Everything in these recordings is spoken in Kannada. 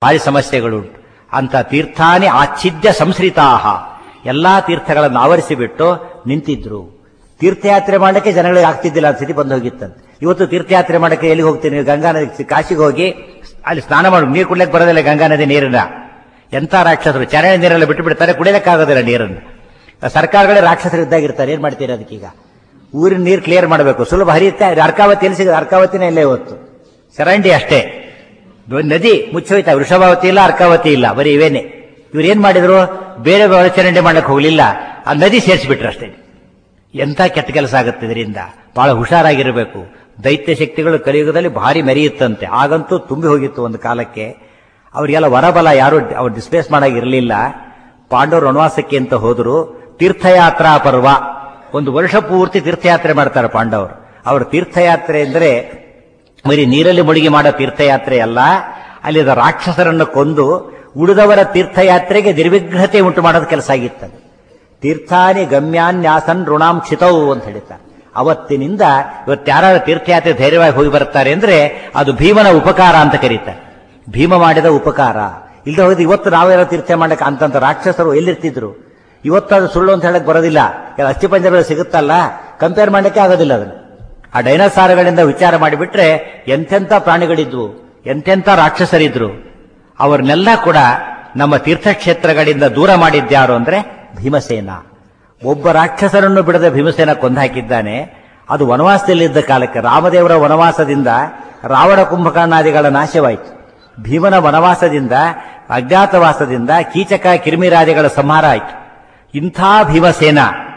ಭಾರಿ ಸಮಸ್ಯೆಗಳುಂಟು ಅಂತ ತೀರ್ಥಾನಿ ಆಚ್ಛಿದ್ಯ ಸಂಸ್ರಿತಾಹ ಎಲ್ಲಾ ತೀರ್ಥಗಳನ್ನು ಆವರಿಸಿಬಿಟ್ಟು ನಿಂತಿದ್ರು ತೀರ್ಥಯಾತ್ರೆ ಮಾಡಕ್ಕೆ ಜನಗಳಿಗೆ ಆಗ್ತಿದ್ದಿಲ್ಲ ಅಂತ ಸ್ಥಿತಿ ಬಂದು ಹೋಗಿತ್ತಂತೆ ಇವತ್ತು ತೀರ್ಥಯಾತ್ರೆ ಮಾಡಕ್ಕೆ ಎಲ್ಲಿಗೆ ಹೋಗ್ತೀನಿ ಗಂಗಾ ನದಿ ಕಾಶಿಗೆ ಹೋಗಿ ಅಲ್ಲಿ ಸ್ನಾನ ಮಾಡಿ ನೀರು ಕುಡ್ಲಿಕ್ಕೆ ಬರೋದಿಲ್ಲ ಗಂಗಾ ನದಿ ನೀರನ್ನ ಎಂತ ರಾಕ್ಷಸರು ಚರಂಡಿ ನೀರೆಲ್ಲ ಬಿಟ್ಟು ಬಿಡ್ತಾರೆ ಕುಡಿಯಕ್ಕಾಗೋದಿಲ್ಲ ನೀರನ್ನು ಸರ್ಕಾರಗಳೇ ರಾಕ್ಷಸರು ಇದ್ದಾಗಿರ್ತಾರೆ ಏನ್ ಮಾಡ್ತೀರಿ ಅದಕ್ಕೀಗ ಊರಿನ ನೀರು ಕ್ಲಿಯರ್ ಮಾಡಬೇಕು ಸುಲಭ ಹರಿಯುತ್ತೆ ಅರ್ಕಾವತಿ ಎಲ್ಲಿ ಸಿಗುತ್ತೆ ಅರ್ಕಾವತಿನೇ ಇಲ್ಲೇ ಇವತ್ತು ಚರಂಡಿ ಅಷ್ಟೇ ದೊ- ನದಿ ಮುಚ್ಚೋಯ್ತಾ ವೃಷಭಾವತಿ ಇಲ್ಲ ಅರ್ಕಾವತಿ ಇಲ್ಲ ಬರೀ ಇವೇನೆ ಇವ್ರು ಏನ್ ಮಾಡಿದ್ರು ಬೇರೆ ಒಳಚರಂಡಿ ಮಾಡಕ್ ಹೋಗ್ಲಿಲ್ಲ ಆ ನದಿ ಸೇರಿಸ್ಬಿಟ್ರು ಅಷ್ಟೇ ಎಂತ ಕೆಟ್ಟ ಕೆಲಸ ಆಗುತ್ತೆ ಇದರಿಂದ ಬಹಳ ಹುಷಾರಾಗಿರಬೇಕು ದೈತ್ಯ ಶಕ್ತಿಗಳು ಕಲಿಯುಗದಲ್ಲಿ ಭಾರಿ ಮೆರೆಯುತ್ತಂತೆ ಆಗಂತೂ ತುಂಬಿ ಹೋಗಿತ್ತು ಒಂದು ಕಾಲಕ್ಕೆ ಅವರಿಗೆಲ್ಲ ವರಬಲ ಯಾರು ಅವ್ರು ಡಿಸ್ಪ್ಲೇಸ್ ಮಾಡಾಗಿರ್ಲಿಲ್ಲ ಪಾಂಡವರು ವನವಾಸಕ್ಕೆ ಅಂತ ಹೋದ್ರು ತೀರ್ಥಯಾತ್ರಾ ಪರ್ವ ಒಂದು ವರ್ಷ ಪೂರ್ತಿ ತೀರ್ಥಯಾತ್ರೆ ಮಾಡ್ತಾರೆ ಪಾಂಡವರು ಅವರ ತೀರ್ಥಯಾತ್ರೆ ಅಂದರೆ ಬರೀ ನೀರಲ್ಲಿ ಮುಳುಗಿ ಮಾಡೋ ತೀರ್ಥಯಾತ್ರೆ ಅಲ್ಲ ಅಲ್ಲಿದ ರಾಕ್ಷಸರನ್ನು ಕೊಂದು ಉಳಿದವರ ತೀರ್ಥಯಾತ್ರೆಗೆ ನಿರ್ವಿಘ್ನತೆ ಉಂಟು ಮಾಡೋದು ಕೆಲಸ ಆಗಿತ್ತದು ತೀರ್ಥಾನಿ ಗಮ್ಯಾನ್ಯಾಸನ್ ಋಣಾಂ ಕ್ಷಿತವು ಅಂತ ಹೇಳ್ತಾರೆ ಅವತ್ತಿನಿಂದ ಇವತ್ತು ಯಾರು ತೀರ್ಥಯಾತ್ರೆ ಧೈರ್ಯವಾಗಿ ಹೋಗಿ ಬರ್ತಾರೆ ಅಂದ್ರೆ ಅದು ಭೀಮನ ಉಪಕಾರ ಅಂತ ಕರೀತಾರೆ ಭೀಮ ಮಾಡಿದ ಉಪಕಾರ ಇಲ್ಲದೆ ಹೋಗಿದ್ದು ಇವತ್ತು ನಾವೇನೋ ತೀರ್ಥ ಮಾಡಕ್ಕೆ ಅಂತಂತ ರಾಕ್ಷಸರು ಎಲ್ಲಿರ್ತಿದ್ರು ಇವತ್ತು ಅದು ಸುಳ್ಳು ಅಂತ ಹೇಳಕ್ ಬರೋದಿಲ್ಲ ಕೆಲ ಅಸ್ಥಿಪಂಜರಗಳು ಸಿಗುತ್ತಲ್ಲ ಕಂಪೇರ್ ಮಾಡಕ್ಕೆ ಆಗೋದಿಲ್ಲ ಅದನ್ನು ಆ ಡೈನೋಸಾರ್ಗಳಿಂದ ವಿಚಾರ ಮಾಡಿಬಿಟ್ರೆ ಎಂತೆಂಥ ಪ್ರಾಣಿಗಳಿದ್ವು ಎಂತೆಂಥ ರಾಕ್ಷಸರಿದ್ರು ಅವ್ರನ್ನೆಲ್ಲ ಕೂಡ ನಮ್ಮ ತೀರ್ಥಕ್ಷೇತ್ರಗಳಿಂದ ದೂರ ಮಾಡಿದ್ಯಾರು ಅಂದ್ರೆ ಭೀಮಸೇನ ಒಬ್ಬ ರಾಕ್ಷಸರನ್ನು ಬಿಡದೆ ಭೀಮಸೇನ ಕೊಂದಾಕಿದ್ದಾನೆ ಅದು ವನವಾಸದಲ್ಲಿದ್ದ ಕಾಲಕ್ಕೆ ರಾಮದೇವರ ವನವಾಸದಿಂದ ರಾವಣ ಕುಂಭಕರ್ಣಾದಿಗಳ ನಾಶವಾಯಿತು ಭೀಮನ ವನವಾಸದಿಂದ ಅಜ್ಞಾತವಾಸದಿಂದ ಕೀಚಕ ಕಿರ್ಮಿರಾದಿಗಳ ಸಂಹಾರ ಆಯಿತು ಇಂಥ ಭೀಮಸೇನ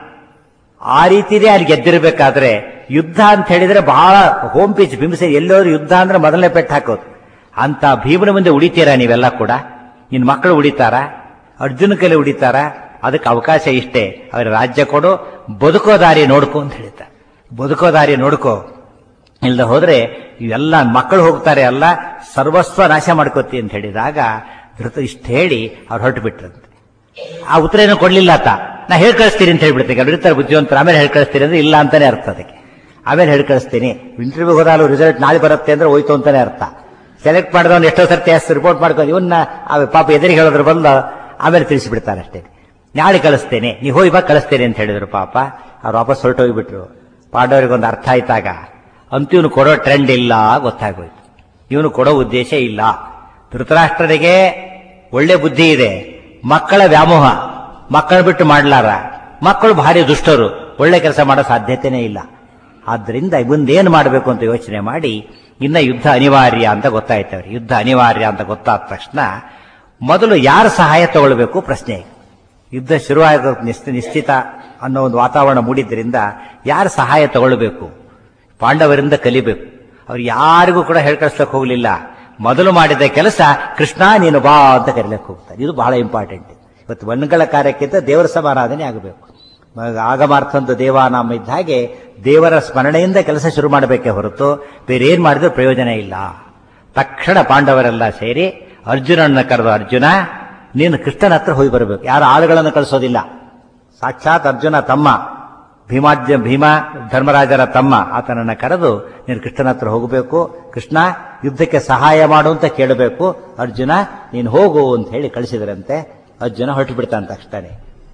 ಆ ರೀತಿನೇ ಅಲ್ಲಿ ಗೆದ್ದಿರಬೇಕಾದ್ರೆ ಯುದ್ಧ ಅಂತ ಹೇಳಿದ್ರೆ ಬಹಳ ಹೋಮ್ ಪಿಚ್ ಭೀಮಸೇನ ಎಲ್ಲೋದ್ರು ಯುದ್ಧ ಅಂದ್ರೆ ಮೊದಲನೇ ಪೆಟ್ಟು ಹಾಕೋದು ಅಂತ ಭೀಮನ ಮುಂದೆ ಉಳಿತೀರಾ ನೀವೆಲ್ಲ ಕೂಡ ನಿನ್ ಮಕ್ಕಳು ಉಳಿತಾರ ಅರ್ಜುನ ಕೈಲಿ ಉಳಿತಾರ ಅದಕ್ಕೆ ಅವಕಾಶ ಇಷ್ಟೇ ಅವ್ರ ರಾಜ್ಯ ಕೊಡು ಬದುಕೋ ದಾರಿ ನೋಡ್ಕೊ ಅಂತ ಹೇಳ್ತಾರೆ ಬದುಕೋ ದಾರಿ ನೋಡ್ಕೋ ಇಲ್ಲದೆ ಹೋದ್ರೆ ಇವೆಲ್ಲ ಮಕ್ಕಳು ಹೋಗ್ತಾರೆ ಅಲ್ಲ ಸರ್ವಸ್ವ ನಾಶ ಮಾಡ್ಕೋತಿ ಅಂತ ಹೇಳಿದಾಗ ಧೃತ ಇಷ್ಟ ಹೇಳಿ ಅವ್ರು ಹೊರಟು ಬಿಟ್ರಂತೆ ಆ ಉತ್ತರ ಏನೋ ಕೊಡ್ಲಿಲ್ಲ ಆತ ನಾ ಹೇಳಿ ಕಳಿಸ್ತೀನಿ ಅಂತ ಹೇಳ್ಬಿಡ್ತೀನಿ ಅವ್ರು ಇರ್ತಾರೆ ಬುದ್ಧಿವಂತರು ಆಮೇಲೆ ಹೇಳಿ ಕಳಿಸ್ತೀನಿ ಅಂದ್ರೆ ಇಲ್ಲ ಅಂತಾನೆ ಅರ್ಥ ಅದಕ್ಕೆ ಆಮೇಲೆ ಹೇಳಿ ಕಳಿಸ್ತೀನಿ ಇಂಟರ್ವ್ಯೂ ಹೋದಾಲು ರಿಸಲ್ಟ್ ನಾಳೆ ಬರುತ್ತೆ ಅಂದ್ರೆ ಹೋಯ್ತು ಅಂತಾನೆ ಅರ್ಥ ಸೆಲೆಕ್ಟ್ ಮಾಡಿದವನು ಎಷ್ಟೋ ಸರ್ತಿ ಅಷ್ಟು ರಿಪೋರ್ಟ್ ಮಾಡ್ಕೊಂಡು ಇವನ್ನ ಆ ಪಾಪ ಎದುರಿಗೆ ಹೇಳಿದ್ರು ಬಂದು ಆಮೇಲೆ ತಿಳಿಸಿಬಿಡ್ತಾರೆ ಅಷ್ಟೇ ನಾಳೆ ಕಳಿಸ್ತೇನೆ ನೀವು ಹೋಗಿ ಬಾ ಕಳಿಸ್ತೇನೆ ಅಂತ ಹೇಳಿದ್ರು ಪಾಪ ಅವ್ರು ವಾಪಸ್ ಹೊರಟೋಗ್ಬಿಟ್ರು ಪಾಂಡವರಿಗೊಂದು ಅರ್ಥ ಆಯ್ತಾಗ ಅಂತೂ ಇವನು ಕೊಡೋ ಟ್ರೆಂಡ್ ಇಲ್ಲ ಗೊತ್ತಾಗೋಯ್ತು ಇವನು ಕೊಡೋ ಉದ್ದೇಶ ಇಲ್ಲ ಧೃತರಾಷ್ಟ್ರನಿಗೆ ಒಳ್ಳೆ ಬುದ್ಧಿ ಇದೆ ಮಕ್ಕಳ ವ್ಯಾಮೋಹ ಮಕ್ಕಳು ಬಿಟ್ಟು ಮಾಡ್ಲಾರ ಮಕ್ಕಳು ಭಾರಿ ದುಷ್ಟರು ಒಳ್ಳೆ ಕೆಲಸ ಮಾಡೋ ಸಾಧ್ಯತೆನೇ ಇಲ್ಲ ಆದ್ರಿಂದ ಮುಂದೇನು ಮಾಡಬೇಕು ಅಂತ ಯೋಚನೆ ಮಾಡಿ ಇನ್ನ ಯುದ್ಧ ಅನಿವಾರ್ಯ ಅಂತ ಗೊತ್ತಾಯ್ತು ಅವ್ರಿಗೆ ಯುದ್ಧ ಅನಿವಾರ್ಯ ಅಂತ ಗೊತ್ತಾದ ತಕ್ಷಣ ಮೊದಲು ಯಾರ ಸಹಾಯ ತಗೊಳ್ಬೇಕು ಪ್ರಶ್ನೆ ಯುದ್ಧ ಶುರುವಾಗ ನಿಶ್ಚಿತ ಅನ್ನೋ ಒಂದು ವಾತಾವರಣ ಮೂಡಿದ್ರಿಂದ ಯಾರ ಸಹಾಯ ತಗೊಳ್ಬೇಕು ಪಾಂಡವರಿಂದ ಕಲಿಬೇಕು ಅವ್ರು ಯಾರಿಗೂ ಕೂಡ ಹೇಳ್ಕಳಿಸ್ಲಕ್ಕೆ ಹೋಗ್ಲಿಲ್ಲ ಮೊದಲು ಮಾಡಿದ ಕೆಲಸ ಕೃಷ್ಣ ನೀನು ಬಾ ಅಂತ ಕರೀಲಕ್ಕೆ ಹೋಗ್ತಾರೆ ಇದು ಬಹಳ ಇಂಪಾರ್ಟೆಂಟ್ ಇವತ್ತು ವನ್ಗಳ ಕಾರ್ಯಕ್ಕಿಂತ ದೇವರ ಸಮಾರಾಧನೆ ಆಗಬೇಕು ಆಗಮಾರ್ಥಂತ ದೇವಾನಾಮ ಇದ್ದ ಹಾಗೆ ದೇವರ ಸ್ಮರಣೆಯಿಂದ ಕೆಲಸ ಶುರು ಮಾಡಬೇಕೇ ಹೊರತು ಬೇರೆ ಏನ್ ಮಾಡಿದ್ರೂ ಪ್ರಯೋಜನ ಇಲ್ಲ ತಕ್ಷಣ ಪಾಂಡವರೆಲ್ಲ ಸೇರಿ ಅರ್ಜುನನ್ನ ಕರೆದು ಅರ್ಜುನ ನೀನು ಕೃಷ್ಣನ ಹತ್ರ ಹೋಗಿ ಬರಬೇಕು ಯಾರ ಆಳುಗಳನ್ನು ಕಳಿಸೋದಿಲ್ಲ ಸಾಕ್ಷಾತ್ ಅರ್ಜುನ ತಮ್ಮ ಭೀಮಾದ್ಯ ಭೀಮ ಧರ್ಮರಾಜರ ತಮ್ಮ ಆತನನ್ನ ಕರೆದು ನೀನು ಕೃಷ್ಣನ ಹತ್ರ ಹೋಗಬೇಕು ಕೃಷ್ಣ ಯುದ್ಧಕ್ಕೆ ಸಹಾಯ ಮಾಡು ಅಂತ ಕೇಳಬೇಕು ಅರ್ಜುನ ನೀನು ಹೋಗು ಅಂತ ಹೇಳಿ ಕಳಿಸಿದ್ರಂತೆ ಅರ್ಜುನ ಹೊರಟು ಬಿಡ್ತಾನೆ ತಕ್ಷಣ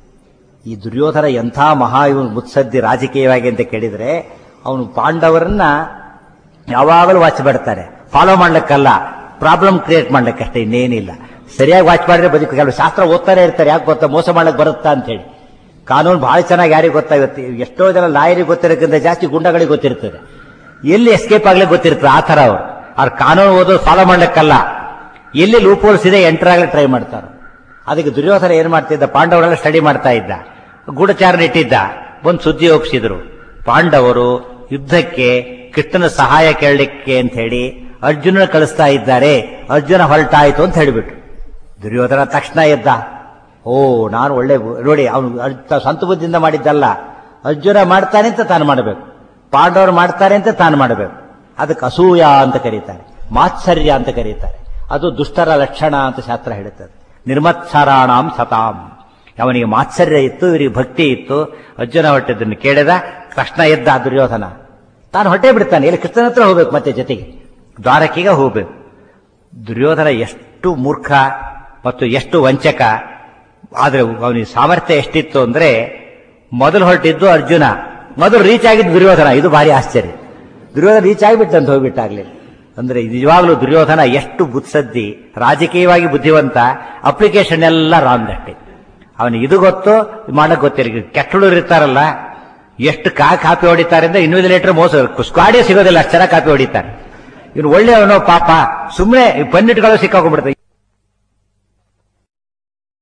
ಈ ದುರ್ಯೋಧನ ಎಂಥ ಮಹಾ ಇವನು ಮುತ್ಸದ್ದಿ ರಾಜಕೀಯವಾಗಿ ಅಂತ ಕೇಳಿದ್ರೆ ಅವನು ಪಾಂಡವರನ್ನ ಯಾವಾಗಲೂ ವಾಚ್ ಮಾಡ್ತಾರೆ ಫಾಲೋ ಮಾಡ್ಲಿಕ್ಕಲ್ಲ ಪ್ರಾಬ್ಲಮ್ ಕ್ರಿಯೇಟ್ ಮಾಡ್ಲಿಕ್ಕೆ ಅಷ್ಟೇ ಇನ್ನೇನಿಲ್ಲ ಸರಿಯಾಗಿ ವಾಚ್ ಮಾಡಿದ್ರೆ ಬದುಕು ಕೆಲವು ಶಾಸ್ತ್ರ ಓದ್ತಾನೆ ಇರ್ತಾರೆ ಯಾಕೆ ಗೊತ್ತಾ ಮೋಸ ಮಾಡ್ಲಿಕ್ಕೆ ಬರುತ್ತಾ ಅಂತ ಹೇಳಿ ಕಾನೂನು ಬಹಳ ಚೆನ್ನಾಗಿ ಯಾರಿಗೆ ಗೊತ್ತಾಗುತ್ತೆ ಎಷ್ಟೋ ಜನ ಲಾಯರಿಗೆ ಗೊತ್ತಿರೋಕ್ಕಿಂತ ಜಾಸ್ತಿ ಗುಂಡಗಳಿಗೆ ಗೊತ್ತಿರ್ತದೆ ಎಲ್ಲಿ ಎಸ್ಕೇಪ್ ಆಗ್ಲಿಕ್ಕೆ ಗೊತ್ತಿರ್ತದೆ ಆ ತರ ಅವರು ಅವ್ರ ಕಾನೂನು ಓದೋದು ಫಾಲೋ ಮಾಡ್ಲಿಕ್ಕಲ್ಲ ಎಲ್ಲಿ ಲೂಪೋಲ್ಸ್ ಇದೆ ಎಂಟರ್ ಆಗ್ಲಿಕ್ಕೆ ಟ್ರೈ ಮಾಡ್ತಾರೆ ಅದಕ್ಕೆ ದುರ್ಯೋಧನ ಏನ್ ಮಾಡ್ತಿದ್ದ ಪಾಂಡವರೆಲ್ಲ ಸ್ಟಡಿ ಮಾಡ್ತಾ ಇದ್ದ ಗೂಢಚಾರನ ಇಟ್ಟಿದ್ದ ಒಂದು ಸುದ್ದಿ ಒಪ್ಪಿಸಿದ್ರು ಪಾಂಡವರು ಯುದ್ಧಕ್ಕೆ ಕೃಷ್ಣನ ಸಹಾಯ ಕೇಳಲಿಕ್ಕೆ ಅಂತ ಹೇಳಿ ಅರ್ಜುನ ಕಳಿಸ್ತಾ ಇದ್ದಾರೆ ಅರ್ಜುನ ಹೊರಟಾಯ್ತು ಅಂತ ಹೇಳಿಬಿಟ್ರು ದುರ್ಯೋಧನ ತಕ್ಷಣ ಎದ್ದ ಓ ನಾನು ಒಳ್ಳೆ ನೋಡಿ ಅವನು ಸ್ವಂತ ಬುದ್ಧಿಯಿಂದ ಮಾಡಿದ್ದಲ್ಲ ಅರ್ಜುನ ಮಾಡ್ತಾನೆ ಅಂತ ತಾನು ಮಾಡಬೇಕು ಪಾಂಡವರು ಮಾಡ್ತಾರೆ ಅಂತ ತಾನು ಮಾಡಬೇಕು ಅದಕ್ಕೆ ಅಸೂಯ ಅಂತ ಕರೀತಾರೆ ಮಾತ್ಸರ್ಯ ಅಂತ ಕರೀತಾರೆ ಅದು ದುಷ್ಟರ ಲಕ್ಷಣ ಅಂತ ಶಾಸ್ತ್ರ ಹೇಳುತ್ತದೆ ನಿರ್ಮತ್ಸರಾಣಾಂ ಸತಾಂ ಅವನಿಗೆ ಮಾತ್ಸರ್ಯ ಇತ್ತು ಇವರಿಗೆ ಭಕ್ತಿ ಇತ್ತು ಅರ್ಜುನ ಹೊಟ್ಟೆದನ್ನು ಕೇಳಿದ ತಕ್ಷಣ ಎದ್ದ ದುರ್ಯೋಧನ ತಾನು ಹೊಟ್ಟೆ ಬಿಡ್ತಾನೆ ಇಲ್ಲಿ ಕೃಷ್ಣನ ಹತ್ರ ಹೋಗ್ಬೇಕು ಮತ್ತೆ ಜೊತೆಗೆ ದ್ವಾರಕಿಗೆ ಹೋಗ್ಬೇಕು ದುರ್ಯೋಧನ ಎಷ್ಟು ಎಷ್ಟು ಮೂರ್ಖ ಮತ್ತು ಎಷ್ಟು ವಂಚಕ ಆದ್ರೆ ಅವನಿಗೆ ಸಾಮರ್ಥ್ಯ ಎಷ್ಟಿತ್ತು ಅಂದ್ರೆ ಮೊದಲು ಹೊರಟಿದ್ದು ಅರ್ಜುನ ಮೊದಲು ರೀಚ್ ಆಗಿದ್ದು ದುರ್ಯೋಧನ ಇದು ಭಾರಿ ಆಶ್ಚರ್ಯ ದುರ್ಯೋಧನ ರೀಚ್ ಆಗಿಬಿಟ್ಟಂತ ಹೋಗ್ಬಿಟ್ಟಾಗ್ಲಿ ಅಂದ್ರೆ ನಿಜವಾಗ್ಲೂ ದುರ್ಯೋಧನ ಎಷ್ಟು ಬುತ್ಸದ್ದಿ ರಾಜಕೀಯವಾಗಿ ಬುದ್ಧಿವಂತ ಅಪ್ಲಿಕೇಶನ್ ಎಲ್ಲ ರಾಂಗ್ ಅಷ್ಟೇ ಅವನಿಗೆ ಇದು ಗೊತ್ತು ಮಾಡಕ್ ಗೊತ್ತಿಲ್ಲ ಕೆಟ್ಟಳು ಇರ್ತಾರಲ್ಲ ಎಷ್ಟು ಕಾ ಕಾಪಿ ಹೊಡಿತಾರೆ ಅಂದ್ರೆ ಇನ್ವಿಜಿಲೇಟರ್ ಮೋಸ ಸ್ಕ್ವಾಡೇ ಸಿಗೋದಿಲ್ಲ ಅಷ್ಟು ಚೆನ್ನಾಗಿ ಕಾಪಿ ಹೊಡಿತಾರೆ ಇವನು ಒಳ್ಳೆಯವನೋ ಪಾಪ ಸುಮ್ಮನೆ ಪನ್ನಿಟ್ಗಳು ಸಿಕ್ಕಾಕೊಂಡ್ಬಿಡ್ತಾರೆ